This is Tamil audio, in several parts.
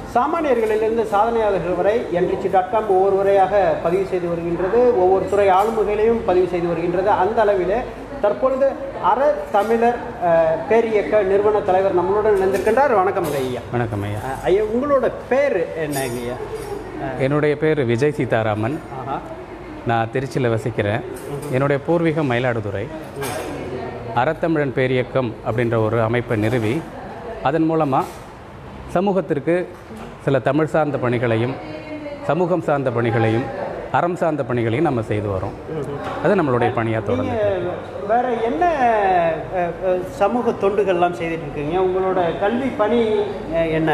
சாமானியர்களிலிருந்து சாதனையாளர்கள் வரை என்ரிச்சி டாட் காம் ஒவ்வொரு முறையாக பதிவு செய்து வருகின்றது ஒவ்வொரு துறை ஆளுமைகளையும் பதிவு செய்து வருகின்றது அந்த அளவில் தற்பொழுது அற தமிழர் அஹ், பேரியக்க நிறுவன தலைவர் நம்மளுடன் இணைந்திருக்கின்றார் வணக்கம் ஐயா வணக்கம் ஐயா அஹ், ஐயா உங்களோட பேர் என்னங்க ஐயா என்னுடைய பேர் விஜய் சீதாராமன் ஆஹா நான் திருச்சியில் வசிக்கிறேன் என்னுடைய பூர்வீகம் மயிலாடுதுறை அறத்தமிழன் பேரியக்கம் அப்படின்ற ஒரு அமைப்பை நிறுவி அதன் மூலமாக சமூகத்திற்கு சில தமிழ் சார்ந்த பணிகளையும் சமூகம் சார்ந்த பணிகளையும் அறம் சார்ந்த பணிகளையும் நம்ம செய்து வரோம் அது நம்மளுடைய பணியாக தொடர்ந்து நீங்க வேற என்ன அஹ், அஹ், சமூக தொண்டுகள்லாம் செய்துட்டு இருக்கீங்க உங்களோட கல்வி பணி அஹ், என்ன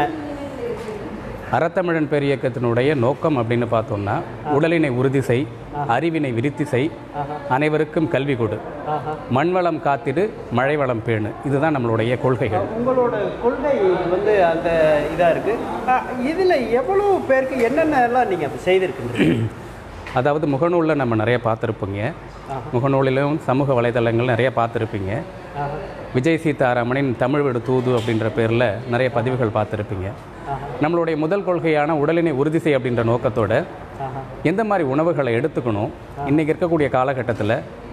அறத்தமிழன் பேரியக்கத்தினுடைய நோக்கம் அப்படின்னு பார்த்தோம்னா உடலினை உறுதி செய் அறிவினை விருத்தி செய் அனைவருக்கும் கல்வி கொடு ஆஹா மண்வளம் காத்திடு மழை வளம் பேணு இதுதான் நம்மளுடைய கொள்கைகள் உங்களோட கொள்கை வந்து அந்த இதாக இருக்குது இதில் எவ்வளோ பேருக்கு என்னென்னலாம் நீங்கள் அப்போ செய்திருக்கீங்க அதாவது முகநூலில் நம்ம நிறைய பார்த்துருப்பீங்க முகநூலிலும் சமூக வலைதளங்கள் நிறைய பார்த்துருப்பீங்க விஜய் சீதாராமனின் தமிழ் விடு தூது அப்படின்ற பேரில் நிறைய பதிவுகள் பார்த்துருப்பீங்க நம்மளுடைய முதல் கொள்கையான உடலினை உறுதி செய் அப்படின்ற நோக்கத்தோட எந்த மாதிரி உணவுகளை எடுத்துக்கணும் இன்றைக்கி இருக்கக்கூடிய காலகட்டத்தில்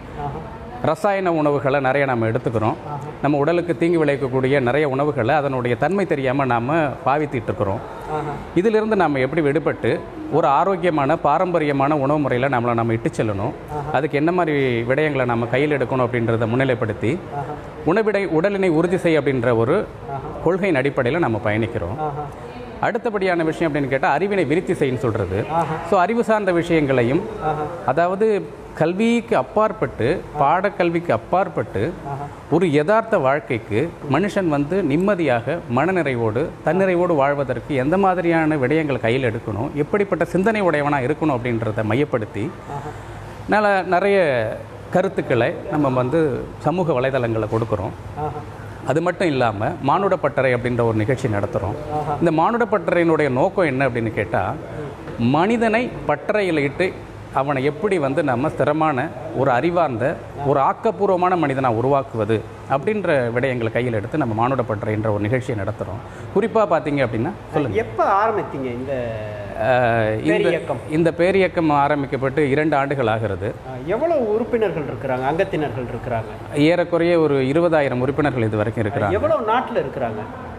ரசாயன உணவுகளை நிறைய நம்ம எடுத்துக்கிறோம் நம்ம உடலுக்கு தீங்கு விளைவிக்கக்கூடிய நிறைய உணவுகளை அதனுடைய தன்மை தெரியாமல் நாம் பாவித்திட்டு இருக்கிறோம் இதிலிருந்து நம்ம எப்படி விடுபட்டு ஒரு ஆரோக்கியமான பாரம்பரியமான உணவு முறையில் நம்மளை நம்ம இட்டு செல்லணும் அதுக்கு என்ன மாதிரி விடயங்களை நம்ம கையில் எடுக்கணும் அப்படின்றத முன்னிலைப்படுத்தி உணவிடை உடலினை உறுதி செய் அப்படின்ற ஒரு கொள்கையின் அடிப்படையில் நம்ம பயணிக்கிறோம் அடுத்தபடியான விஷயம் அப்படின்னு கேட்டால் அறிவினை விருத்தி செய்யன்னு சொல்கிறது ஸோ அறிவு சார்ந்த விஷயங்களையும் அதாவது கல்விக்கு அப்பாற்பட்டு பாடக்கல்விக்கு அப்பாற்பட்டு ஒரு யதார்த்த வாழ்க்கைக்கு மனுஷன் வந்து நிம்மதியாக மனநிறைவோடு தன்னிறைவோடு வாழ்வதற்கு எந்த மாதிரியான விடயங்கள் கையில் எடுக்கணும் எப்படிப்பட்ட சிந்தனை உடையவனாக இருக்கணும் அப்படின்றத மையப்படுத்தி நல்ல நிறைய கருத்துக்களை நம்ம வந்து சமூக வலைதளங்களில் கொடுக்குறோம் அது மட்டும் இல்லாமல் மானுட பட்டறை அப்படின்ற ஒரு நிகழ்ச்சி நடத்துகிறோம் இந்த மானுட பட்டறையினுடைய நோக்கம் என்ன அப்படின்னு கேட்டால் மனிதனை பட்டறையில் இட்டு அவனை எப்படி வந்து நம்ம ஸ்திரமான ஒரு அறிவார்ந்த ஒரு ஆக்கப்பூர்வமான மனிதனாக உருவாக்குவது அப்படின்ற விடயங்களை கையில் எடுத்து நம்ம மானுட பட்டறைன்ற ஒரு நிகழ்ச்சியை நடத்துகிறோம் குறிப்பாக பார்த்தீங்க அப்படின்னா சொல்லுங்கள் எப்போ ஆரம்பித்தீங்க இந்த அஹ், இந்த பேரியக்கம். இந்த பேரியக்கம் ஆரம்பிக்கப்பட்டு இரண்டு ஆண்டுகள் ஆகிறது அஹ், எவ்வளோ உறுப்பினர்கள் இருக்கிறாங்க அங்கத்தினர்கள் இருக்கிறாங்க ஏறக்குறைய ஒரு இருபதாயிரம் உறுப்பினர்கள் இது வரைக்கும் இருக்கிறாங்க எவ்வளோ நாட்டில் இருக்கிறாங்க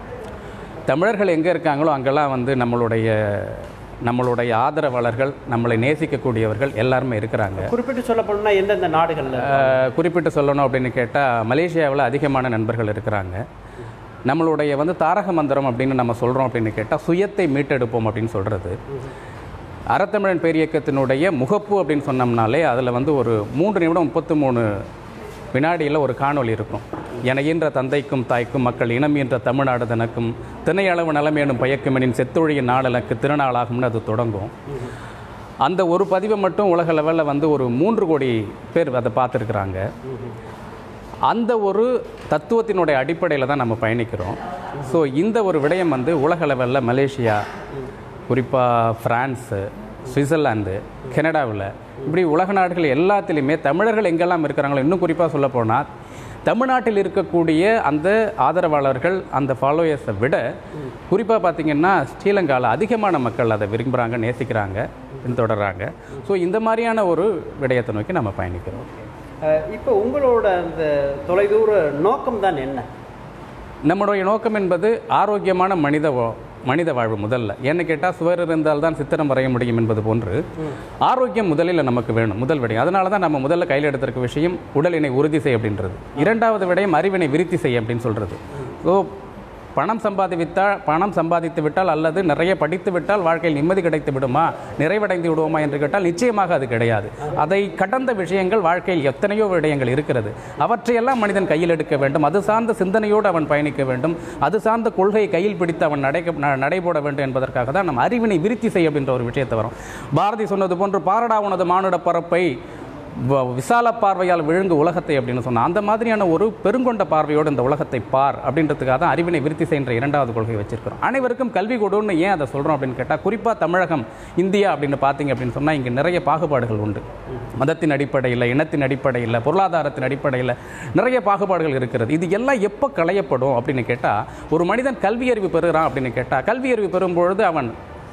தமிழர்கள் எங்கே இருக்காங்களோ அங்கெல்லாம் வந்து நம்மளுடைய நம்மளுடைய ஆதரவாளர்கள் நம்மளை நேசிக்கக்கூடியவர்கள் எல்லாருமே இருக்கிறாங்க குறிப்பிட்டு சொல்ல போனோம்னா எந்தெந்த நாடுகளில் அஹ், குறிப்பிட்டு சொல்லணும் அப்படின்னு கேட்டால் மலேசியாவில் அதிகமான நண்பர்கள் இருக்கிறாங்க நம்மளுடைய வந்து தாரக மந்திரம் அப்படின்னு நம்ம சொல்கிறோம் அப்படின்னு கேட்டால் சுயத்தை மீட்டெடுப்போம் அப்படின்னு சொல்கிறது அறத்தமிழன் பேரியக்கத்தினுடைய முகப்பு அப்படின்னு சொன்னோம்னாலே அதில் வந்து ஒரு மூன்று நிமிடம் முப்பத்து மூணு வினாடியில் ஒரு காணொளி இருக்கும் என ஈன்ற தந்தைக்கும் தாய்க்கும் மக்கள் இனம் ஈன்ற தமிழ்நாடு தனக்கும் திணையளவு நலமேனும் பயக்குமெனின் செத்தொழியின் நாளனுக்கு திருநாளாகும்னு அது தொடங்கும் அந்த ஒரு பதிவை மட்டும் உலக லெவலில் வந்து ஒரு மூன்று கோடி பேர் அதை பார்த்துருக்குறாங்க அந்த ஒரு தத்துவத்தினுடைய அடிப்படையில் தான் நம்ம பயணிக்கிறோம் ஸோ இந்த ஒரு விடயம் வந்து உலக லெவலில் மலேசியா குறிப்பாக ஃப்ரான்ஸு சுவிட்சர்லாந்து கனடாவில் இப்படி உலக நாடுகள் எல்லாத்துலேயுமே தமிழர்கள் எங்கெல்லாம் இருக்கிறாங்களோ இன்னும் குறிப்பாக சொல்ல போனால் தமிழ்நாட்டில் இருக்கக்கூடிய அந்த ஆதரவாளர்கள் அந்த ஃபாலோயர்ஸை விட குறிப்பாக பார்த்திங்கன்னா ஸ்ரீலங்காவில் அதிகமான மக்கள் அதை விரும்புகிறாங்க நேசிக்கிறாங்க பின்தொடர்றாங்க ஸோ இந்த மாதிரியான ஒரு விடயத்தை நோக்கி நம்ம பயணிக்கிறோம் இப்போ உங்களோட அந்த தொலைதூர நோக்கம் தான் என்ன நம்முடைய நோக்கம் என்பது ஆரோக்கியமான மனித வா- மனித வாழ்வு முதல்ல ஏன்னு கேட்டால் சுவர் இருந்தால் தான் சித்திரம் வரைய முடியும் என்பது போன்று ஆரோக்கியம் முதலில் நமக்கு வேணும் முதல் விடயம் அதனால தான் நம்ம முதல்ல கையில் எடுத்திருக்க விஷயம் உடலினை உறுதி செய் அப்படின்றது இரண்டாவது விடயம் அறிவினை விருத்தி செய் அப்படின்னு சொல்கிறது ஸோ பணம் சம்பாதித்தால் பணம் சம்பாதித்து விட்டால் அல்லது நிறைய படித்து விட்டால் வாழ்க்கையில் நிம்மதி கிடைத்து விடுமா நிறைவடைந்து விடுவோமா என்று கேட்டால் நிச்சயமாக அது கிடையாது அதை கடந்த விஷயங்கள் வாழ்க்கையில் எத்தனையோ விடயங்கள் இருக்கிறது அவற்றையெல்லாம் மனிதன் கையில் எடுக்க வேண்டும் அது சார்ந்த சிந்தனையோடு அவன் பயணிக்க வேண்டும் அது சார்ந்த கொள்கையை கையில் பிடித்து அவன் நடை ந- நடைபோட வேண்டும் என்பதற்காக தான் நம்ம அறிவினை விருத்தி செய்ய அப்படின்ற ஒரு விஷயத்தை வரும் பாரதி சொன்னது போன்று பாரடா உனது மானுட பரப்பை வ- விசால பார்வையால் விழுங்கு உலகத்தை அப்படின்னு சொன்னால் அந்த மாதிரியான ஒரு பெருங்கொண்ட பார்வையோடு இந்த உலகத்தை பார் அப்படின்றதுக்காக தான் அறிவினை விருத்தி செய்கின்ற இரண்டாவது கொள்கை வச்சிருக்கிறோம் அனைவருக்கும் கல்வி கொடுன்னு ஏன் அதை சொல்கிறோம் அப்படின்னு கேட்டால் குறிப்பாக தமிழகம் இந்தியா அப்படின்னு பார்த்தீங்க அப்படின்னு சொன்னால் இங்கே நிறைய பாகுபாடுகள் உண்டு மதத்தின் அடிப்படையில் இனத்தின் அடிப்படையில் பொருளாதாரத்தின் அடிப்படையில் நிறைய பாகுபாடுகள் இருக்கிறது இது எல்லாம் எப்போ களையப்படும் அப்படின்னு கேட்டால் ஒரு மனிதன் கல்வி அறிவு பெறுகிறான் அப்படின்னு கேட்டால் கல்வி அறிவு பெறும்பொழுது அவன்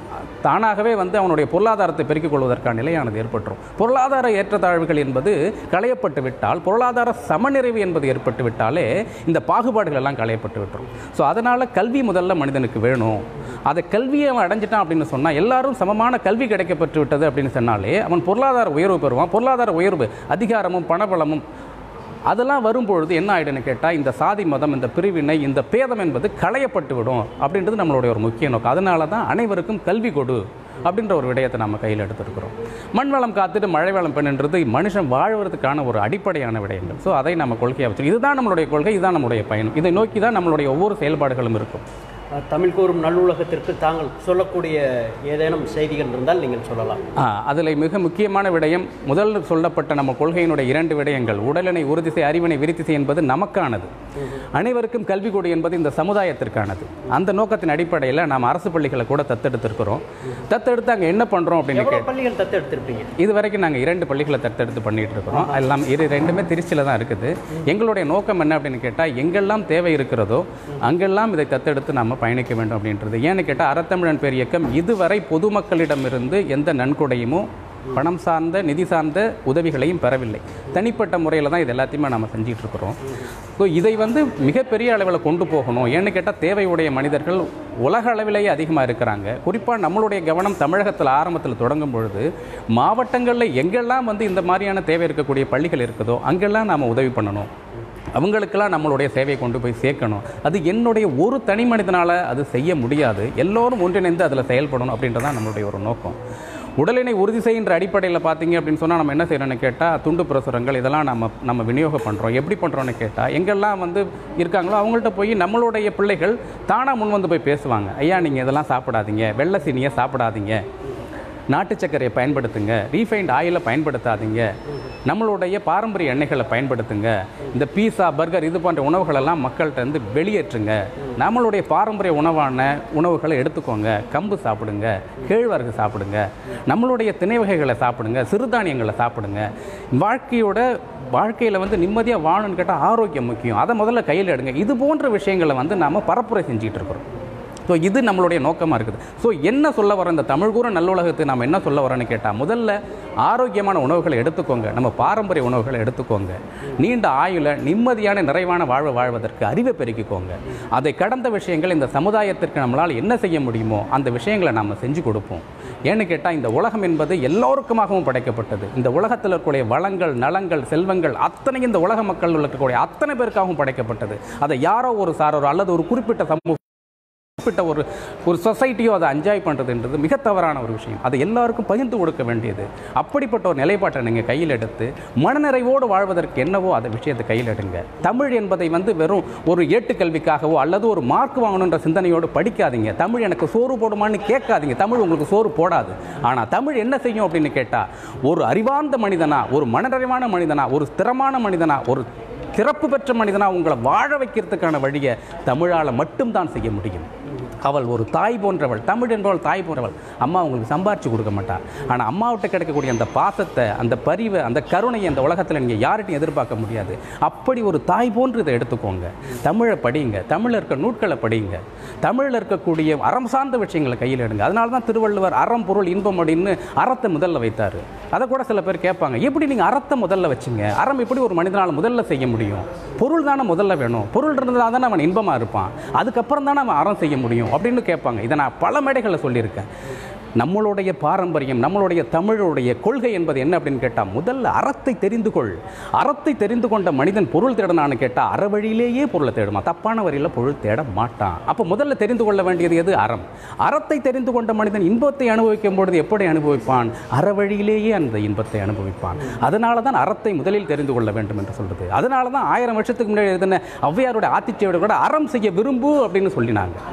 தானாகவே வந்து அவனுடைய பொருளாதாரத்தை பெருக்கிக் கொள்வதற்கான நிலையானது ஏற்பட்டுரும் பொருளாதார ஏற்றத்தாழ்வுகள் என்பது களையப்பட்டு விட்டால் பொருளாதார சமநிறைவு என்பது ஏற்பட்டு விட்டாலே இந்த பாகுபாடுகள் எல்லாம் களையப்பட்டு விட்டுரும் ஸோ அதனால் கல்வி முதல்ல மனிதனுக்கு வேணும் அதை கல்வியை அவன் அடைஞ்சிட்டான் அப்படின்னு சொன்னால் எல்லாரும் சமமான கல்வி கிடைக்கப்பட்டு விட்டது அப்படின்னு சொன்னாலே அவன் பொருளாதார உயர்வு பெறுவான் பொருளாதார உயர்வு அதிகாரமும் பணபலமும் அதெல்லாம் வரும்பொழுது என்ன ஆயிடுன்னு கேட்டால் இந்த சாதி மதம் இந்த பிரிவினை இந்த பேதம் என்பது களையப்பட்டு விடும் அப்படின்றது நம்மளுடைய ஒரு முக்கிய நோக்கம் அதனால தான் அனைவருக்கும் கல்வி கொடு அப்படின்ற ஒரு விடயத்தை நம்ம கையில் எடுத்திருக்கிறோம் மண் வளம் காத்துட்டு மழை வளம் பெண்ணுன்றது மனுஷன் வாழ்வதற்கான ஒரு அடிப்படையான விடயங்கள் ஸோ அதை நம்ம கொள்கையாக வச்சு இதுதான் நம்மளுடைய கொள்கை இதுதான் நம்மளுடைய பயணம் இதை நோக்கி தான் நம்மளுடைய ஒவ்வொரு செயல்பாடுகளும் இருக்கும் அஹ், தமிழ் கூறும் நல்லுலகத்திற்கு தாங்கள் சொல்லக்கூடிய ஏதேனும் செய்திகள் இருந்தால் நீங்கள் சொல்லலாம் அதில் மிக முக்கியமான விடயம் முதல் சொல்லப்பட்ட நம்ம கொள்கையினுடைய இரண்டு விடயங்கள் உடலினை உறுதி செய் அறிவினை விருத்தி செய் என்பது நமக்கானது அனைவருக்கும் கல்வி கொடு என்பது இந்த சமுதாயத்திற்கானது அந்த நோக்கத்தின் அடிப்படையில் நாம் அரசு பள்ளிகளை கூட தத்தெடுத்திருக்கிறோம் தத்தெடுத்து அங்கே என்ன பண்ணுறோம் அப்படின்னு எவ்வளவு கேட்டு பள்ளிகள் தத்து எடுத்திருப்பீங்க இது வரைக்கும் நாங்கள் இரண்டு பள்ளிகளை தத்தெடுத்து பண்ணிட்டு இருக்கிறோம் எல்லாம் இரு ரெண்டுமே திருச்சியில் தான் இருக்குது எங்களுடைய நோக்கம் என்ன அப்படின்னு கேட்டால் எங்கெல்லாம் தேவை இருக்கிறதோ அங்கெல்லாம் இதை தத்தெடுத்து நம்ம பயணிக்க வேண்டும் அப்படின்றது ஏன்னு கேட்டால் அறத்தமிழன் பேர் இயக்கம் இதுவரை பொதுமக்களிடமிருந்து எந்த நன்கொடையுமோ பணம் சார்ந்த நிதி சார்ந்த உதவிகளையும் பெறவில்லை தனிப்பட்ட முறையில் தான் இது எல்லாத்தையுமே நம்ம செஞ்சிட்டு இருக்கிறோம் ஸோ இதை வந்து மிகப்பெரிய அளவில் கொண்டு போகணும் ஏன்னு கேட்டால் தேவையுடைய மனிதர்கள் உலக அளவிலேயே அதிகமாக இருக்கிறாங்க குறிப்பாக நம்மளுடைய கவனம் தமிழகத்தில் ஆரம்பத்தில் தொடங்கும் பொழுது மாவட்டங்களில் எங்கெல்லாம் வந்து இந்த மாதிரியான தேவை இருக்கக்கூடிய பள்ளிகள் இருக்குதோ அங்கெல்லாம் நாம் உதவி பண்ணணும் அவங்களுக்கெல்லாம் நம்மளுடைய சேவையை கொண்டு போய் சேர்க்கணும் அது என்னுடைய ஒரு தனி மனிதனால் அது செய்ய முடியாது எல்லோரும் ஒன்றிணைந்து அதில் செயல்படணும் அப்படின்றது தான் நம்மளுடைய ஒரு நோக்கம் உடலினை உறுதி செய்கின்ற அடிப்படையில் பார்த்தீங்க அப்படின்னு சொன்னால் நம்ம என்ன செய்யறோம்னு கேட்டால் துண்டு பிரசுரங்கள் இதெல்லாம் நம்ம நம்ம விநியோகம் பண்ணுறோம் எப்படி பண்ணுறோன்னு கேட்டால் எங்கெல்லாம் வந்து இருக்காங்களோ அவங்கள்ட்ட போய் நம்மளுடைய பிள்ளைகள் தானாக முன் வந்து போய் பேசுவாங்க ஐயா நீங்கள் இதெல்லாம் சாப்பிடாதீங்க வெள்ளை சீனியை சாப்பிடாதீங்க நாட்டு சர்க்கரையை பயன்படுத்துங்க ரீஃபைண்ட் ஆயிலை பயன்படுத்தாதீங்க நம்மளுடைய பாரம்பரிய எண்ணெய்களை பயன்படுத்துங்க இந்த பீஸா பர்கர் இது போன்ற உணவுகளெல்லாம் மக்கள்கிட்ட இருந்து வெளியேற்றுங்க நம்மளுடைய பாரம்பரிய உணவான உணவுகளை எடுத்துக்கோங்க கம்பு சாப்பிடுங்க கேழ்வரகு சாப்பிடுங்க நம்மளுடைய திணை வகைகளை சாப்பிடுங்க சிறுதானியங்களை சாப்பிடுங்க வாழ்க்கையோட வாழ்க்கையில் வந்து நிம்மதியாக வாழணும்னு கேட்டால் ஆரோக்கியம் முக்கியம் அதை முதல்ல கையில் எடுங்க இது போன்ற விஷயங்களை வந்து நாம் பரப்புரை செஞ்சுட்டு இருக்கிறோம் ஸோ இது நம்மளுடைய நோக்கமாக இருக்குது ஸோ என்ன சொல்ல வரோம் இந்த தமிழ் கூற நல்லுலகத்துக்கு நாம் என்ன சொல்ல வரோன்னு கேட்டால் முதல்ல ஆரோக்கியமான உணவுகளை எடுத்துக்கோங்க நம்ம பாரம்பரிய உணவுகளை எடுத்துக்கோங்க நீண்ட ஆயுள நிம்மதியான நிறைவான வாழ்வை வாழ்வதற்கு அறிவை பெருக்கிக்கோங்க அதை கடந்த விஷயங்கள் இந்த சமுதாயத்திற்கு நம்மளால் என்ன செய்ய முடியுமோ அந்த விஷயங்களை நாம் செஞ்சு கொடுப்போம் ஏன்னு கேட்டால் இந்த உலகம் என்பது எல்லோருக்குமாகவும் படைக்கப்பட்டது இந்த உலகத்தில் இருக்கக்கூடிய வளங்கள் நலங்கள் செல்வங்கள் அத்தனை இந்த உலக மக்கள் இருக்கக்கூடிய அத்தனை பேருக்காகவும் படைக்கப்பட்டது அதை யாரோ ஒரு சாரோ அல்லது ஒரு குறிப்பிட்ட சமூகம் குறிப்பிட்ட ஒரு ஒரு சொசைட்டியோ அதை என்ஜாய் பண்ணுறதுன்றது மிக தவறான ஒரு விஷயம் அதை எல்லாருக்கும் பகிர்ந்து கொடுக்க வேண்டியது அப்படிப்பட்ட ஒரு நிலைப்பாட்டை நீங்கள் கையில் எடுத்து மனநிறைவோடு வாழ்வதற்கு என்னவோ அந்த விஷயத்தை கையில் எடுங்க தமிழ் என்பதை வந்து வெறும் ஒரு ஏட்டுக்கல்விக்காகவோ அல்லது ஒரு மார்க் வாங்கணுன்ற சிந்தனையோடு படிக்காதீங்க தமிழ் எனக்கு சோறு போடுமான்னு கேட்காதீங்க தமிழ் உங்களுக்கு சோறு போடாது ஆனால் தமிழ் என்ன செய்யும் அப்படின்னு கேட்டால் ஒரு அறிவார்ந்த மனிதனா ஒரு மனநிறைவான மனிதனா ஒரு ஸ்திரமான மனிதனா ஒரு சிறப்பு பெற்ற மனிதனா உங்களை வாழ வைக்கிறதுக்கான வழியை தமிழால் மட்டும்தான் செய்ய முடியும் அவள் ஒரு தாய் போன்றவள் தமிழ் என்பவள் தாய் போன்றவள் அம்மா உங்களுக்கு சம்பாரிச்சு கொடுக்க மாட்டாள் ஆனால் அம்மாவிட்ட கிடைக்கக்கூடிய அந்த பாசத்தை அந்த பரிவை அந்த கருணையை அந்த உலகத்தில் நீங்கள் யார்கிட்டையும் எதிர்பார்க்க முடியாது அப்படி ஒரு தாய் போன்று இதை எடுத்துக்கோங்க தமிழை படிங்க தமிழில் இருக்க நூட்களை படிங்க தமிழில் இருக்கக்கூடிய அறம் சார்ந்த விஷயங்களை கையில் எடுங்க அதனால தான் திருவள்ளுவர் அறம் பொருள் இன்பம் அப்படின்னு அறத்தை முதல்ல வைத்தார் அதை கூட சில பேர் கேட்பாங்க எப்படி நீங்கள் அறத்தை முதல்ல வச்சுங்க அறம் எப்படி ஒரு மனிதனால் முதல்ல செய்ய முடியும் பொருள் தானே முதல்ல வேணும் பொருள் இருந்தால் தானே அவன் இன்பமாக இருப்பான் அதுக்கப்புறம் தானே அவன் அறம் செய்ய முடியும் அப்படின்னு கேட்பாங்க இதை நான் பல மேடைகளில் சொல்லியிருக்கேன் நம்மளுடைய பாரம்பரியம் நம்மளுடைய தமிழுடைய கொள்கை என்பது என்ன அப்படின்னு கேட்டால் முதல்ல அறத்தை தெரிந்து கொள் அறத்தை தெரிந்து கொண்ட மனிதன் பொருள் தேடனான்னு கேட்டால் அற வழியிலேயே பொருளை தேடுமா தப்பான வழியில் பொருள் தேட மாட்டான் அப்போ முதல்ல தெரிந்து கொள்ள வேண்டியது எது அறம் அறத்தை தெரிந்து கொண்ட மனிதன் இன்பத்தை அனுபவிக்கும் பொழுது எப்படி அனுபவிப்பான் அற வழியிலேயே அந்த இன்பத்தை அனுபவிப்பான் அதனால தான் அறத்தை முதலில் தெரிந்து கொள்ள வேண்டும் என்று சொல்றது அதனால தான் ஆயிரம் வருஷத்துக்கு முன்னாடி எழுதின ஔவையாருடைய ஆத்திச்சையோட கூட அறம் செய்ய விரும்பு அப்படின்னு சொல்லினாங்க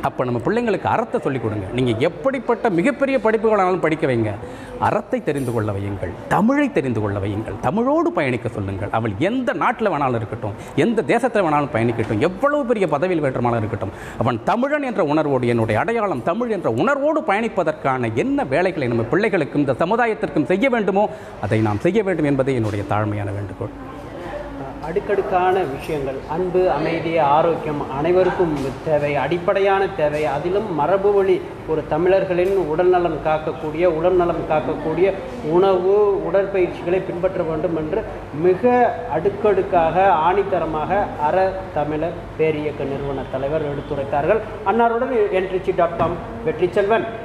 அப்போ நம்ம பிள்ளைங்களுக்கு அறத்தை சொல்லிக் கொடுங்க நீங்கள் எப்படிப்பட்ட மிகப்பெரிய படிப்புகளானாலும் படிக்க வைங்க அறத்தை தெரிந்து கொள்ள வையுங்கள் தமிழை தெரிந்து கொள்ள வையுங்கள் தமிழோடு பயணிக்க சொல்லுங்கள் அவள் எந்த நாட்டில் வேணாலும் இருக்கட்டும் எந்த தேசத்தில் வேணாலும் பயணிக்கட்டும் எவ்வளவு பெரிய பதவியில் வேண்டுமானாலும் இருக்கட்டும் அவன் தமிழன் என்ற உணர்வோடு என்னுடைய அடையாளம் தமிழ் என்ற உணர்வோடு பயணிப்பதற்கான என்ன வேலைகளை நம்ம பிள்ளைகளுக்கும் இந்த சமுதாயத்திற்கும் செய்ய வேண்டுமோ அதை நாம் செய்ய வேண்டும் என்பதே என்னுடைய தாழ்மையான வேண்டுகோள் அடுக்கடுக்கான விஷயங்கள் அன்பு அமைதி ஆரோக்கியம் அனைவருக்கும் தேவை அடிப்படையான தேவை அதிலும் மரபு வழி ஒரு தமிழர்களின் உடல்நலம் காக்கக்கூடிய உடல்நலம் காக்கக்கூடிய உணவு உடற்பயிற்சிகளை பின்பற்ற வேண்டும் என்று மிக அடுக்கடுக்காக ஆணித்தரமாக அற தமிழர் பேரியக்க நிறுவன தலைவர் எடுத்துரைத்தார்கள் அன்னாருடன் என்ட்ரிச்சி டாட் காம் வெற்றி செல்வன்